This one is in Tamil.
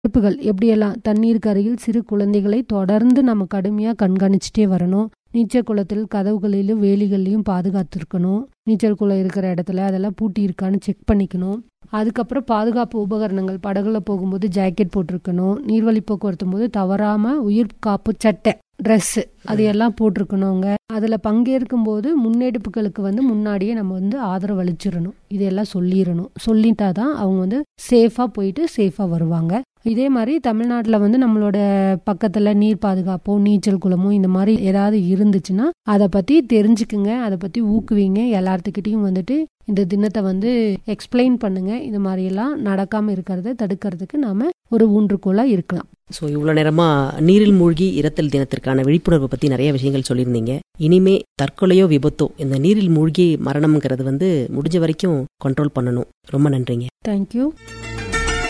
குறிப்புகள் எப்படியெல்லாம் தண்ணீருக்கு அருகில் சிறு குழந்தைகளை தொடர்ந்து நம்ம கடுமையாக கண்காணிச்சுட்டே வரணும் நீச்சல் குளத்தில் கதவுகளிலும் வேலிகள்லையும் பாதுகாத்துருக்கணும் நீச்சல் குளம் இருக்கிற இடத்துல அதெல்லாம் பூட்டி இருக்கான்னு செக் பண்ணிக்கணும் அதுக்கப்புறம் பாதுகாப்பு உபகரணங்கள் படகுல போகும்போது ஜாக்கெட் போட்டிருக்கணும் நீர்வழி போக்குவரத்தும் போது தவறாம உயிர் காப்பு சட்டை ட்ரெஸ்ஸு அது எல்லாம் போட்டிருக்கணுங்க அதில் பங்கேற்கும் போது முன்னெடுப்புகளுக்கு வந்து முன்னாடியே நம்ம வந்து ஆதரவு அளிச்சிடணும் இதெல்லாம் சொல்லிடணும் சொல்லிட்டா தான் அவங்க வந்து சேஃபாக போயிட்டு சேஃபாக வருவாங்க இதே மாதிரி தமிழ்நாட்டில் வந்து நம்மளோட பக்கத்தில் நீர் பாதுகாப்போ நீச்சல் குளமோ இந்த மாதிரி ஏதாவது இருந்துச்சுன்னா அதை பற்றி தெரிஞ்சுக்குங்க அதை பற்றி ஊக்குவிங்க எல்லாத்துக்கிட்டையும் வந்துட்டு இந்த தினத்தை வந்து எக்ஸ்பிளைன் பண்ணுங்க இந்த மாதிரியெல்லாம் நடக்காமல் இருக்கிறத தடுக்கிறதுக்கு நாம ஒரு ஊன்றுகோலாக இருக்கலாம் ஸோ இவ்வளோ நேரமா நீரில் மூழ்கி இரத்தல் தினத்திற்கான விழிப்புணர்வு பற்றி நிறைய விஷயங்கள் சொல்லியிருந்தீங்க இனிமே தற்கொலையோ விபத்தோ இந்த நீரில் மூழ்கி மரணம்ங்கிறது வந்து முடிஞ்ச வரைக்கும் கண்ட்ரோல் பண்ணணும் ரொம்ப நன்றிங்க தேங்க்யூ